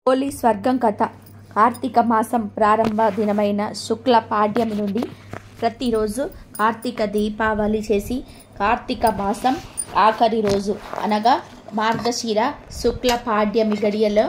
హోలీ స్వర్గం కథ కార్తీక మాసం ప్రారంభ దినమైన శుక్ల పాడ్యమి నుండి ప్రతిరోజు కార్తీక దీపావళి చేసి కార్తీక మాసం ఆఖరి రోజు అనగా మార్గశిర శుక్ల పాడ్యమి గడియలో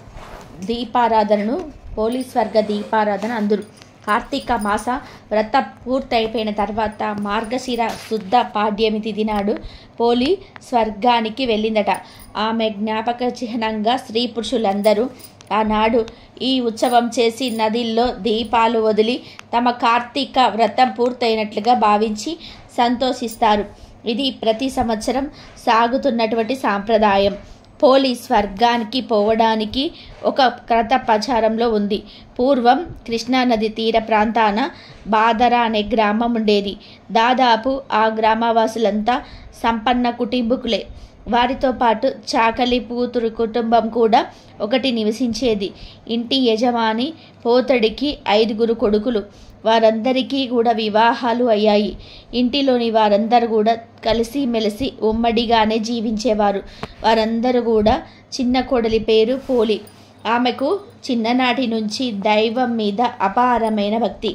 దీపారాధనను హోలీ స్వర్గ దీపారాధన అందరు కార్తీక మాస వ్రత పూర్తయిపోయిన తర్వాత మార్గశిర శుద్ధ పాడ్యమి తిథి నాడు పోలి స్వర్గానికి వెళ్ళిందట ఆమె జ్ఞాపక చిహ్నంగా స్త్రీ పురుషులందరూ ఆనాడు ఈ ఉత్సవం చేసి నదిల్లో దీపాలు వదిలి తమ కార్తీక వ్రతం పూర్తయినట్లుగా భావించి సంతోషిస్తారు ఇది ప్రతి సంవత్సరం సాగుతున్నటువంటి సాంప్రదాయం పోలి స్వర్గానికి పోవడానికి ఒక కథ ప్రచారంలో ఉంది పూర్వం కృష్ణానది తీర ప్రాంతాన బాదర అనే గ్రామం ఉండేది దాదాపు ఆ గ్రామవాసులంతా సంపన్న కుటుంబకులే వారితో పాటు చాకలి కూతురు కుటుంబం కూడా ఒకటి నివసించేది ఇంటి యజమాని పోతడికి ఐదుగురు కొడుకులు వారందరికీ కూడా వివాహాలు అయ్యాయి ఇంటిలోని వారందరూ కూడా కలిసిమెలిసి ఉమ్మడిగానే జీవించేవారు వారందరూ కూడా చిన్న కొడలి పేరు పోలి ఆమెకు చిన్ననాటి నుంచి దైవం మీద అపారమైన భక్తి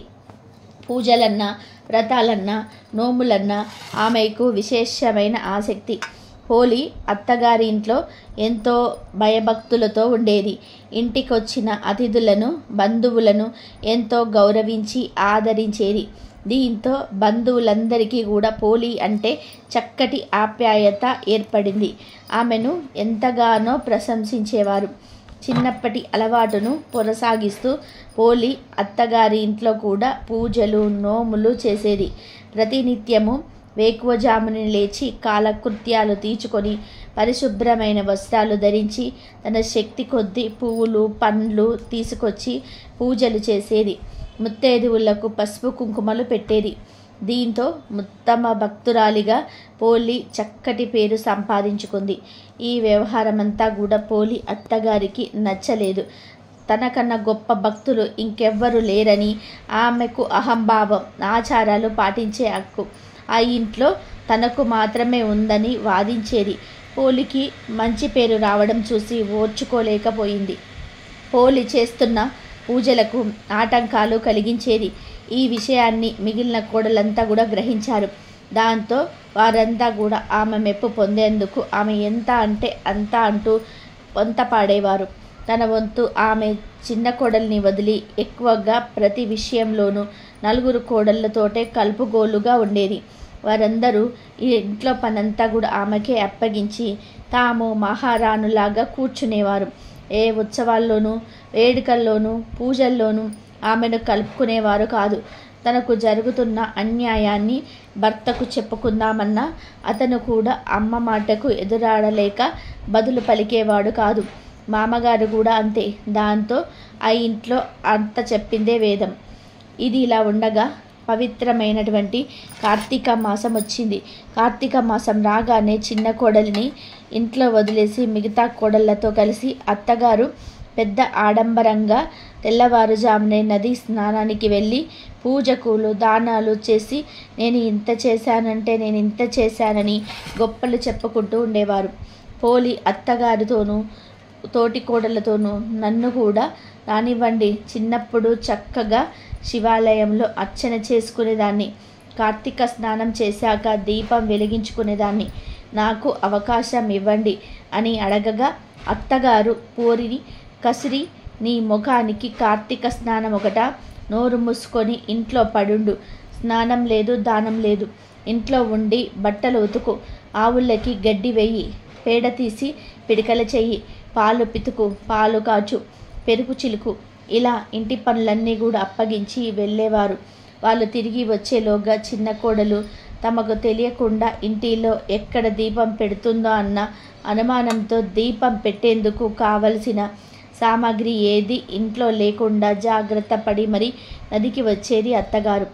పూజలన్నా వ్రతాలన్నా నోములన్నా ఆమెకు విశేషమైన ఆసక్తి హోలీ అత్తగారి ఇంట్లో ఎంతో భయభక్తులతో ఉండేది ఇంటికొచ్చిన అతిథులను బంధువులను ఎంతో గౌరవించి ఆదరించేది దీంతో బంధువులందరికీ కూడా పోలి అంటే చక్కటి ఆప్యాయత ఏర్పడింది ఆమెను ఎంతగానో ప్రశంసించేవారు చిన్నప్పటి అలవాటును కొనసాగిస్తూ పోలి అత్తగారి ఇంట్లో కూడా పూజలు నోములు చేసేది ప్రతినిత్యము వేకువజాముని లేచి కాలకృత్యాలు తీర్చుకొని పరిశుభ్రమైన వస్త్రాలు ధరించి తన శక్తి కొద్దీ పువ్వులు పండ్లు తీసుకొచ్చి పూజలు చేసేది ముత్తైదువులకు పసుపు కుంకుమలు పెట్టేది దీంతో ఉత్తమ భక్తురాలిగా పోలి చక్కటి పేరు సంపాదించుకుంది ఈ వ్యవహారమంతా కూడా పోలి అత్తగారికి నచ్చలేదు తనకన్నా గొప్ప భక్తులు ఇంకెవ్వరు లేరని ఆమెకు అహంభావం ఆచారాలు పాటించే హక్కు ఆ ఇంట్లో తనకు మాత్రమే ఉందని వాదించేది పోలికి మంచి పేరు రావడం చూసి ఓర్చుకోలేకపోయింది పోలి చేస్తున్న పూజలకు ఆటంకాలు కలిగించేది ఈ విషయాన్ని మిగిలిన కోడలంతా కూడా గ్రహించారు దాంతో వారంతా కూడా ఆమె మెప్పు పొందేందుకు ఆమె ఎంత అంటే అంత అంటూ వంత పాడేవారు తన వంతు ఆమె చిన్న కోడల్ని వదిలి ఎక్కువగా ప్రతి విషయంలోనూ నలుగురు కోడళ్ళతోటే కలుపుగోలుగా ఉండేది వారందరూ ఈ ఇంట్లో పనంతా కూడా ఆమెకే అప్పగించి తాము మహారాణులాగా కూర్చునేవారు ఏ ఉత్సవాల్లోనూ వేడుకల్లోనూ పూజల్లోనూ ఆమెను కలుపుకునేవారు కాదు తనకు జరుగుతున్న అన్యాయాన్ని భర్తకు చెప్పుకుందామన్నా అతను కూడా అమ్మ మాటకు ఎదురాడలేక బదులు పలికేవాడు కాదు మామగారు కూడా అంతే దాంతో ఆ ఇంట్లో అంత చెప్పిందే వేదం ఇది ఇలా ఉండగా పవిత్రమైనటువంటి కార్తీక మాసం వచ్చింది కార్తీక మాసం రాగానే చిన్న కోడలిని ఇంట్లో వదిలేసి మిగతా కోడళ్ళతో కలిసి అత్తగారు పెద్ద ఆడంబరంగా తెల్లవారుజామునే నది స్నానానికి వెళ్ళి పూజకులు దానాలు చేసి నేను ఇంత చేశానంటే నేను ఇంత చేశానని గొప్పలు చెప్పుకుంటూ ఉండేవారు పోలి అత్తగారితోనూ తోటి కోడలతోనూ నన్ను కూడా రానివ్వండి చిన్నప్పుడు చక్కగా శివాలయంలో అర్చన చేసుకునేదాన్ని కార్తీక స్నానం చేశాక దీపం వెలిగించుకునేదాన్ని నాకు అవకాశం ఇవ్వండి అని అడగగా అత్తగారు పోరిని కసిరి నీ ముఖానికి కార్తీక స్నానం ఒకట నోరు మూసుకొని ఇంట్లో పడుండు స్నానం లేదు దానం లేదు ఇంట్లో ఉండి బట్టలు ఉతుకు ఆవులకి గడ్డి వెయ్యి పేడ తీసి పిడికల చెయ్యి పాలు పితుకు పాలు కాచు పెరుగు చిలుకు ఇలా ఇంటి పనులన్నీ కూడా అప్పగించి వెళ్ళేవారు వాళ్ళు తిరిగి వచ్చేలోగా చిన్న కోడలు తమకు తెలియకుండా ఇంటిలో ఎక్కడ దీపం పెడుతుందో అన్న అనుమానంతో దీపం పెట్టేందుకు కావలసిన సామాగ్రి ఏది ఇంట్లో లేకుండా జాగ్రత్త పడి మరి నదికి వచ్చేది అత్తగారు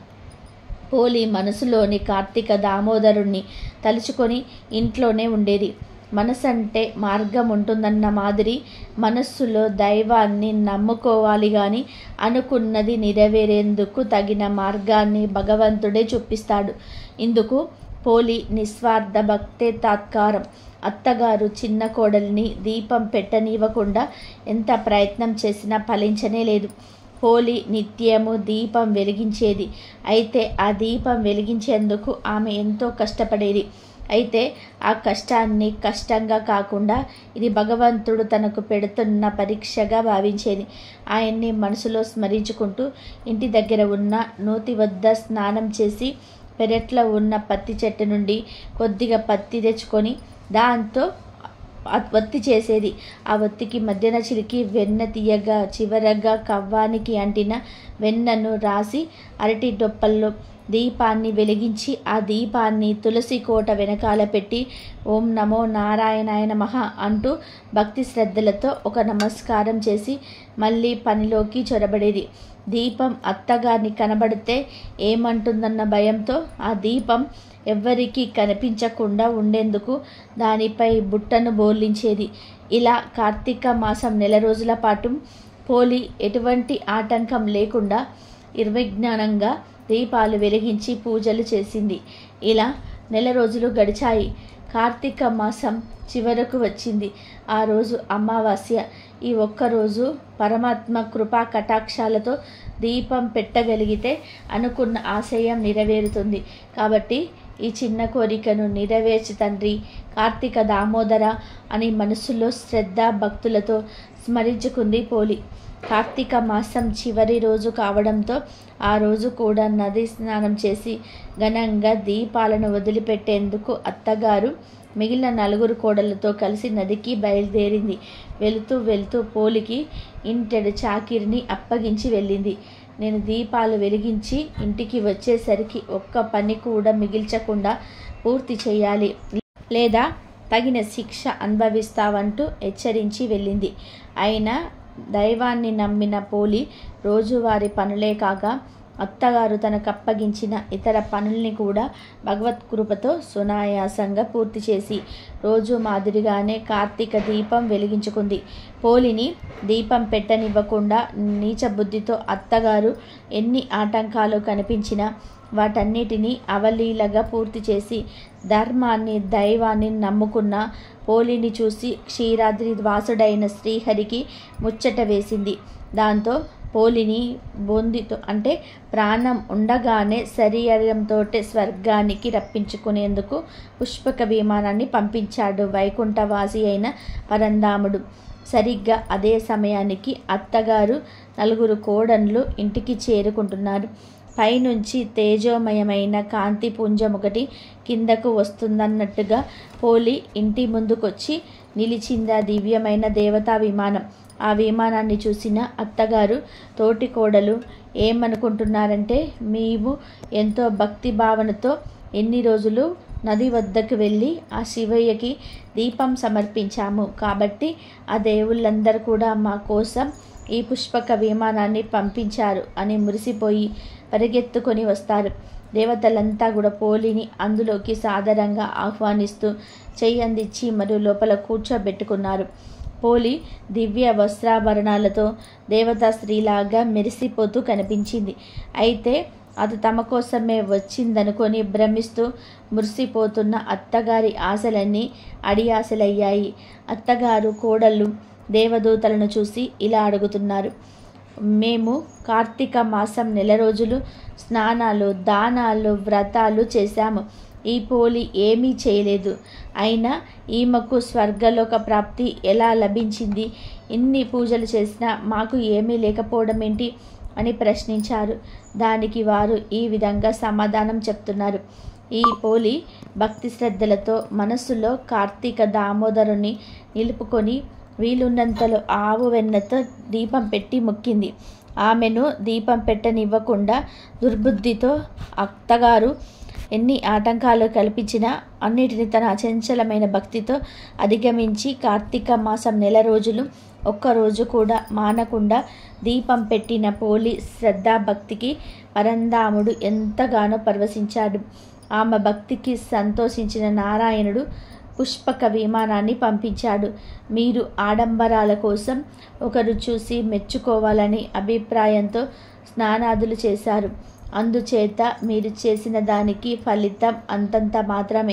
పోలి మనసులోని కార్తీక దామోదరుణ్ణి తలుచుకొని ఇంట్లోనే ఉండేది మనసంటే మార్గం ఉంటుందన్న మాదిరి మనస్సులో దైవాన్ని నమ్ముకోవాలి కానీ అనుకున్నది నెరవేరేందుకు తగిన మార్గాన్ని భగవంతుడే చూపిస్తాడు ఇందుకు పోలి నిస్వార్థ భక్తే తాత్కారం అత్తగారు చిన్న కోడలిని దీపం పెట్టనివ్వకుండా ఎంత ప్రయత్నం చేసినా ఫలించనే లేదు హోలీ నిత్యము దీపం వెలిగించేది అయితే ఆ దీపం వెలిగించేందుకు ఆమె ఎంతో కష్టపడేది అయితే ఆ కష్టాన్ని కష్టంగా కాకుండా ఇది భగవంతుడు తనకు పెడుతున్న పరీక్షగా భావించేది ఆయన్ని మనసులో స్మరించుకుంటూ ఇంటి దగ్గర ఉన్న నూతి వద్ద స్నానం చేసి పెరట్లో ఉన్న పత్తి చెట్టు నుండి కొద్దిగా పత్తి తెచ్చుకొని దాంతో ఒత్తి చేసేది ఆ ఒత్తికి మధ్యన చిలికి వెన్న తీయగా చివరగా కవ్వానికి అంటిన వెన్నను రాసి అరటి డొప్పల్లో దీపాన్ని వెలిగించి ఆ దీపాన్ని తులసి కోట వెనకాల పెట్టి ఓం నమో నారాయణాయ నమః అంటూ భక్తి శ్రద్ధలతో ఒక నమస్కారం చేసి మళ్ళీ పనిలోకి చొరబడేది దీపం అత్తగారిని కనబడితే ఏమంటుందన్న భయంతో ఆ దీపం ఎవ్వరికీ కనిపించకుండా ఉండేందుకు దానిపై బుట్టను బోర్లించేది ఇలా కార్తీక మాసం నెల రోజుల పాటు పోలి ఎటువంటి ఆటంకం లేకుండా నిర్విజ్ఞానంగా దీపాలు వెలిగించి పూజలు చేసింది ఇలా నెల రోజులు గడిచాయి కార్తీక మాసం చివరకు వచ్చింది ఆ రోజు అమావాస్య ఈ ఒక్కరోజు పరమాత్మ కృపా కటాక్షాలతో దీపం పెట్టగలిగితే అనుకున్న ఆశయం నెరవేరుతుంది కాబట్టి ఈ చిన్న కోరికను నెరవేర్చి తండ్రి కార్తీక దామోదర అని మనసులో శ్రద్ధ భక్తులతో స్మరించుకుంది పోలి కార్తీక మాసం చివరి రోజు కావడంతో ఆ రోజు కూడా నది స్నానం చేసి ఘనంగా దీపాలను వదిలిపెట్టేందుకు అత్తగారు మిగిలిన నలుగురు కోడళ్లతో కలిసి నదికి బయలుదేరింది వెళుతూ వెళుతూ పోలికి ఇంటెడు చాకిరిని అప్పగించి వెళ్ళింది నేను దీపాలు వెలిగించి ఇంటికి వచ్చేసరికి ఒక్క పని కూడా మిగిల్చకుండా పూర్తి చేయాలి లేదా తగిన శిక్ష అనుభవిస్తావంటూ హెచ్చరించి వెళ్ళింది అయినా దైవాన్ని నమ్మిన పోలి రోజువారి పనులే కాక అత్తగారు తనకు అప్పగించిన ఇతర పనుల్ని కూడా భగవత్ కృపతో సునాయాసంగా పూర్తి చేసి రోజు మాదిరిగానే కార్తీక దీపం వెలిగించుకుంది పోలిని దీపం పెట్టనివ్వకుండా నీచ బుద్ధితో అత్తగారు ఎన్ని ఆటంకాలు కనిపించినా వాటన్నిటినీ అవలీలగా పూర్తి చేసి ధర్మాన్ని దైవాన్ని నమ్ముకున్న పోలిని చూసి క్షీరాద్రి వాసుడైన శ్రీహరికి ముచ్చట వేసింది దాంతో పోలిని బొందితో అంటే ప్రాణం ఉండగానే శరీరంతో స్వర్గానికి రప్పించుకునేందుకు పుష్పక విమానాన్ని పంపించాడు వైకుంఠవాసి అయిన పరంధాముడు సరిగ్గా అదే సమయానికి అత్తగారు నలుగురు కోడన్లు ఇంటికి చేరుకుంటున్నారు పైనుంచి తేజోమయమైన కాంతి పుంజం ఒకటి కిందకు వస్తుందన్నట్టుగా పోలి ఇంటి ముందుకొచ్చి నిలిచిందా దివ్యమైన దేవతా విమానం ఆ విమానాన్ని చూసిన అత్తగారు తోటి కోడలు ఏమనుకుంటున్నారంటే మేము ఎంతో భక్తి భావనతో ఎన్ని రోజులు నది వద్దకు వెళ్ళి ఆ శివయ్యకి దీపం సమర్పించాము కాబట్టి ఆ దేవుళ్ళందరూ కూడా మా కోసం ఈ పుష్పక విమానాన్ని పంపించారు అని మురిసిపోయి పరిగెత్తుకొని వస్తారు దేవతలంతా కూడా పోలిని అందులోకి సాదరంగా ఆహ్వానిస్తూ చెయ్యి అందించి మరియు లోపల కూర్చోబెట్టుకున్నారు పోలి దివ్య వస్త్రాభరణాలతో దేవతా స్త్రీలాగా మెరిసిపోతూ కనిపించింది అయితే అది తమ కోసమే వచ్చిందనుకొని భ్రమిస్తూ మురిసిపోతున్న అత్తగారి ఆశలన్నీ అడియాశలయ్యాయి అత్తగారు కోడళ్ళు దేవదూతలను చూసి ఇలా అడుగుతున్నారు మేము కార్తీక మాసం నెల రోజులు స్నానాలు దానాలు వ్రతాలు చేశాము ఈ పోలి ఏమీ చేయలేదు అయినా ఈమెకు స్వర్గలోక ప్రాప్తి ఎలా లభించింది ఇన్ని పూజలు చేసినా మాకు ఏమీ లేకపోవడం ఏంటి అని ప్రశ్నించారు దానికి వారు ఈ విధంగా సమాధానం చెప్తున్నారు ఈ పోలి భక్తి శ్రద్ధలతో మనస్సులో కార్తీక దామోదరుని నిలుపుకొని వీలున్నంతలో ఆవు వెన్నతో దీపం పెట్టి మొక్కింది ఆమెను దీపం పెట్టనివ్వకుండా దుర్బుద్ధితో అత్తగారు ఎన్ని ఆటంకాలు కల్పించినా అన్నిటిని తన అచంచలమైన భక్తితో అధిగమించి కార్తీక మాసం నెల రోజులు ఒక్కరోజు కూడా మానకుండా దీపం పెట్టిన పోలి శ్రద్ధాభక్తికి పరంధాముడు ఎంతగానో పరవశించాడు ఆమె భక్తికి సంతోషించిన నారాయణుడు పుష్పక విమానాన్ని పంపించాడు మీరు ఆడంబరాల కోసం ఒకరు చూసి మెచ్చుకోవాలని అభిప్రాయంతో స్నానాదులు చేశారు అందుచేత మీరు చేసిన దానికి ఫలితం అంతంత మాత్రమే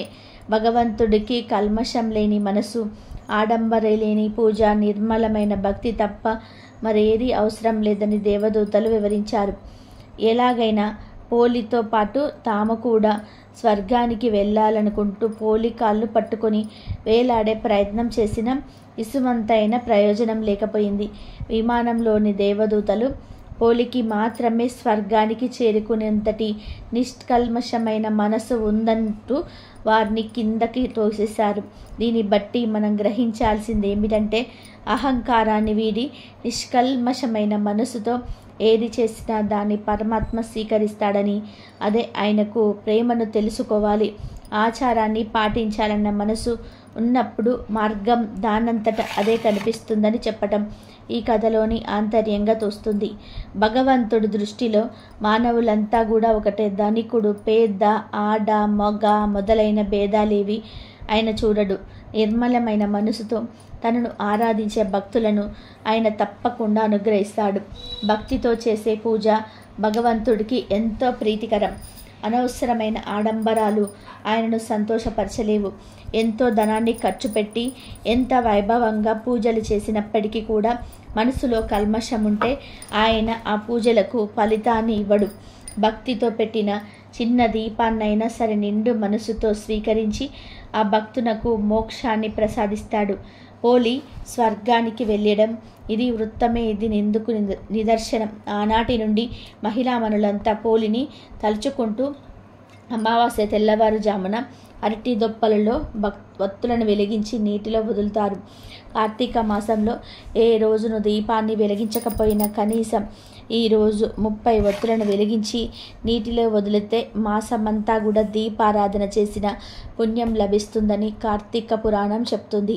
భగవంతుడికి కల్మషం లేని మనసు ఆడంబర లేని పూజ నిర్మలమైన భక్తి తప్ప మరేది అవసరం లేదని దేవదూతలు వివరించారు ఎలాగైనా పోలితో పాటు తాము కూడా స్వర్గానికి వెళ్ళాలనుకుంటూ పోలి కాళ్ళు పట్టుకొని వేలాడే ప్రయత్నం చేసిన ఇసుమంతైన ప్రయోజనం లేకపోయింది విమానంలోని దేవదూతలు పోలికి మాత్రమే స్వర్గానికి చేరుకునేంతటి నిష్కల్మషమైన మనసు ఉందంటూ వారిని కిందకి తోసేశారు దీన్ని బట్టి మనం గ్రహించాల్సింది ఏమిటంటే అహంకారాన్ని వీడి నిష్కల్మషమైన మనసుతో ఏది చేసినా దాన్ని పరమాత్మ స్వీకరిస్తాడని అదే ఆయనకు ప్రేమను తెలుసుకోవాలి ఆచారాన్ని పాటించాలన్న మనసు ఉన్నప్పుడు మార్గం దానంతట అదే కనిపిస్తుందని చెప్పటం ఈ కథలోని ఆంతర్యంగా తోస్తుంది భగవంతుడి దృష్టిలో మానవులంతా కూడా ఒకటే ధనికుడు పేద ఆడ మగ మొదలైన భేదాలేవి ఆయన చూడడు నిర్మలమైన మనసుతో తనను ఆరాధించే భక్తులను ఆయన తప్పకుండా అనుగ్రహిస్తాడు భక్తితో చేసే పూజ భగవంతుడికి ఎంతో ప్రీతికరం అనవసరమైన ఆడంబరాలు ఆయనను సంతోషపరచలేవు ఎంతో ధనాన్ని ఖర్చు పెట్టి ఎంత వైభవంగా పూజలు చేసినప్పటికీ కూడా మనసులో కల్మషం ఉంటే ఆయన ఆ పూజలకు ఫలితాన్ని ఇవ్వడు భక్తితో పెట్టిన చిన్న దీపాన్నైనా సరే నిండు మనసుతో స్వీకరించి ఆ భక్తునకు మోక్షాన్ని ప్రసాదిస్తాడు హోలీ స్వర్గానికి వెళ్ళడం ఇది వృత్తమే ఇది ఎందుకు నిదర్శనం ఆనాటి నుండి మహిళామణులంతా పోలిని తలుచుకుంటూ అమావాస్య తెల్లవారుజామున అరటి దొప్పలలో భక్ వత్తులను వెలిగించి నీటిలో వదులుతారు కార్తీక మాసంలో ఏ రోజును దీపాన్ని వెలిగించకపోయినా కనీసం ఈరోజు ముప్పై ఒత్తులను వెలిగించి నీటిలో వదిలితే మాసమంతా కూడా దీపారాధన చేసిన పుణ్యం లభిస్తుందని కార్తీక పురాణం చెప్తుంది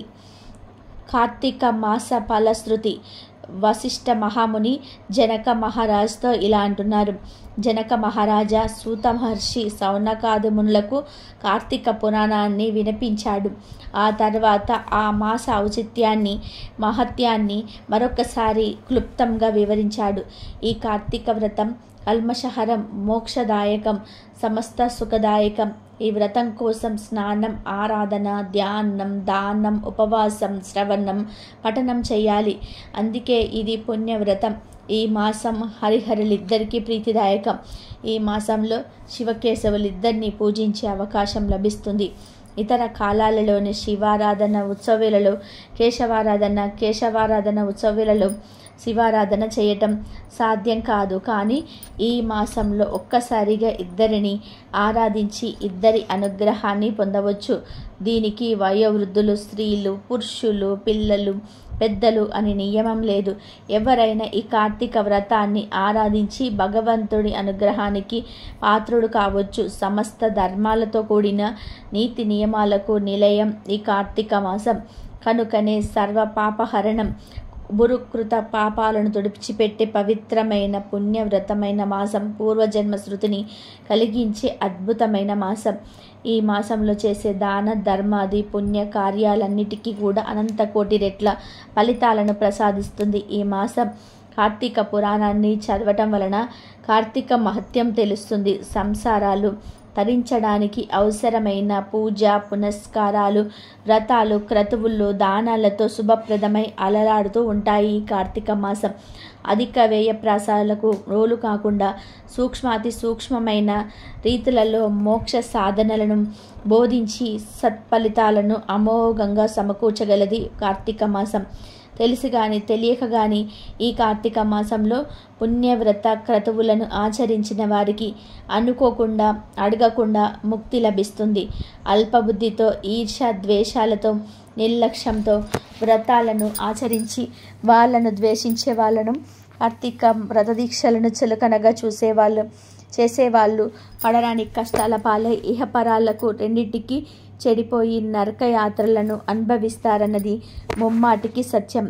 కార్తీక మాస ఫలశ్రుతి వశిష్ఠ మహాముని జనక మహారాజ్తో ఇలా అంటున్నారు జనక మహారాజా సూత మహర్షి సౌనకాది మునులకు కార్తీక పురాణాన్ని వినిపించాడు ఆ తర్వాత ఆ మాస ఔచిత్యాన్ని మహత్యాన్ని మరొకసారి క్లుప్తంగా వివరించాడు ఈ కార్తీక వ్రతం కల్మషహరం మోక్షదాయకం సమస్త సుఖదాయకం ఈ వ్రతం కోసం స్నానం ఆరాధన ధ్యానం దానం ఉపవాసం శ్రవణం పఠనం చేయాలి అందుకే ఇది పుణ్యవ్రతం ఈ మాసం హరిహరులిద్దరికీ ప్రీతిదాయకం ఈ మాసంలో శివకేశవులిద్దరినీ పూజించే అవకాశం లభిస్తుంది ఇతర కాలాలలోని శివారాధన ఉత్సవాలలో కేశవారాధన కేశవారాధన ఉత్సవాలలో శివారాధన చేయటం సాధ్యం కాదు కానీ ఈ మాసంలో ఒక్కసారిగా ఇద్దరిని ఆరాధించి ఇద్దరి అనుగ్రహాన్ని పొందవచ్చు దీనికి వయోవృద్ధులు స్త్రీలు పురుషులు పిల్లలు పెద్దలు అని నియమం లేదు ఎవరైనా ఈ కార్తీక వ్రతాన్ని ఆరాధించి భగవంతుడి అనుగ్రహానికి పాత్రుడు కావచ్చు సమస్త ధర్మాలతో కూడిన నీతి నియమాలకు నిలయం ఈ కార్తీక మాసం కనుకనే సర్వ పాపహరణం బురుకృత పాపాలను తుడిచిపెట్టే పవిత్రమైన పుణ్యవ్రతమైన మాసం పూర్వజన్మ శృతిని కలిగించే అద్భుతమైన మాసం ఈ మాసంలో చేసే దాన ధర్మాది పుణ్య కార్యాలన్నిటికీ కూడా అనంత కోటి రెట్ల ఫలితాలను ప్రసాదిస్తుంది ఈ మాసం కార్తీక పురాణాన్ని చదవటం వలన కార్తీక మహత్యం తెలుస్తుంది సంసారాలు తరించడానికి అవసరమైన పూజ పునస్కారాలు వ్రతాలు క్రతువులు దానాలతో శుభప్రదమై అలరాడుతూ ఉంటాయి ఈ కార్తీక మాసం అధిక వ్యయ ప్రాసాలకు రోలు కాకుండా సూక్ష్మాతి సూక్ష్మమైన రీతులలో మోక్ష సాధనలను బోధించి సత్ఫలితాలను అమోఘంగా సమకూర్చగలది కార్తీక మాసం తెలిసి కానీ తెలియక కానీ ఈ కార్తీక మాసంలో పుణ్యవ్రత క్రతువులను ఆచరించిన వారికి అనుకోకుండా అడగకుండా ముక్తి లభిస్తుంది అల్పబుద్ధితో ఈర్ష ద్వేషాలతో నిర్లక్ష్యంతో వ్రతాలను ఆచరించి వాళ్ళను ద్వేషించే వాళ్ళను కార్తీక వ్రత దీక్షలను చులకనగా చూసేవాళ్ళు చేసేవాళ్ళు పడరాని కష్టాల పాలై ఇహపరాలకు రెండింటికి చెడిపోయి నరకయాత్రలను అనుభవిస్తారన్నది ముమ్మాటికి సత్యం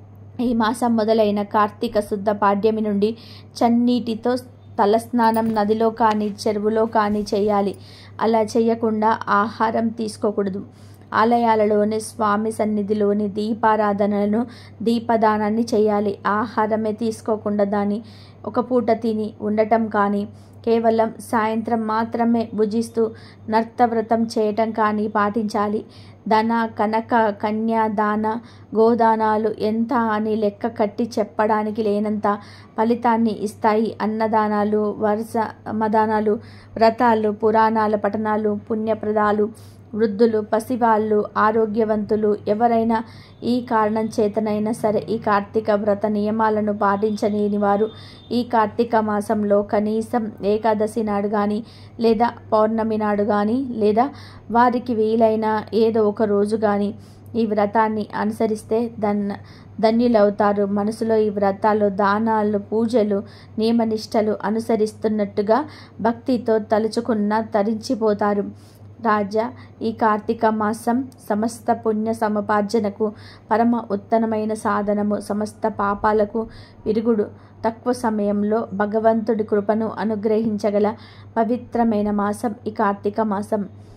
ఈ మాసం మొదలైన కార్తీక శుద్ధ పాడ్యమి నుండి చన్నీటితో తలస్నానం నదిలో కానీ చెరువులో కానీ చేయాలి అలా చేయకుండా ఆహారం తీసుకోకూడదు ఆలయాలలోని స్వామి సన్నిధిలోని దీపారాధనలను దీపదానాన్ని చేయాలి ఆహారమే తీసుకోకుండా దాన్ని ఒక పూట తిని ఉండటం కానీ కేవలం సాయంత్రం మాత్రమే భుజిస్తూ నర్తవ్రతం చేయటం కానీ పాటించాలి ధన కనక కన్యా దాన గోదానాలు ఎంత అని లెక్క కట్టి చెప్పడానికి లేనంత ఫలితాన్ని ఇస్తాయి అన్నదానాలు వరుస మదానాలు వ్రతాలు పురాణాల పఠనాలు పుణ్యప్రదాలు వృద్ధులు పసివాళ్ళు ఆరోగ్యవంతులు ఎవరైనా ఈ కారణం చేతనైనా సరే ఈ కార్తీక వ్రత నియమాలను పాటించలేని వారు ఈ కార్తీక మాసంలో కనీసం ఏకాదశి నాడు కానీ లేదా పౌర్ణమి నాడు కానీ లేదా వారికి వీలైన ఏదో ఒక రోజు కానీ ఈ వ్రతాన్ని అనుసరిస్తే దన్ ధన్యులవుతారు మనసులో ఈ వ్రతాలు దానాలు పూజలు నియమనిష్టలు అనుసరిస్తున్నట్టుగా భక్తితో తలుచుకున్న తరించిపోతారు రాజా ఈ కార్తీక మాసం సమస్త పుణ్య సముపార్జనకు పరమ ఉత్తమమైన సాధనము సమస్త పాపాలకు విరుగుడు తక్కువ సమయంలో భగవంతుడి కృపను అనుగ్రహించగల పవిత్రమైన మాసం ఈ కార్తీక మాసం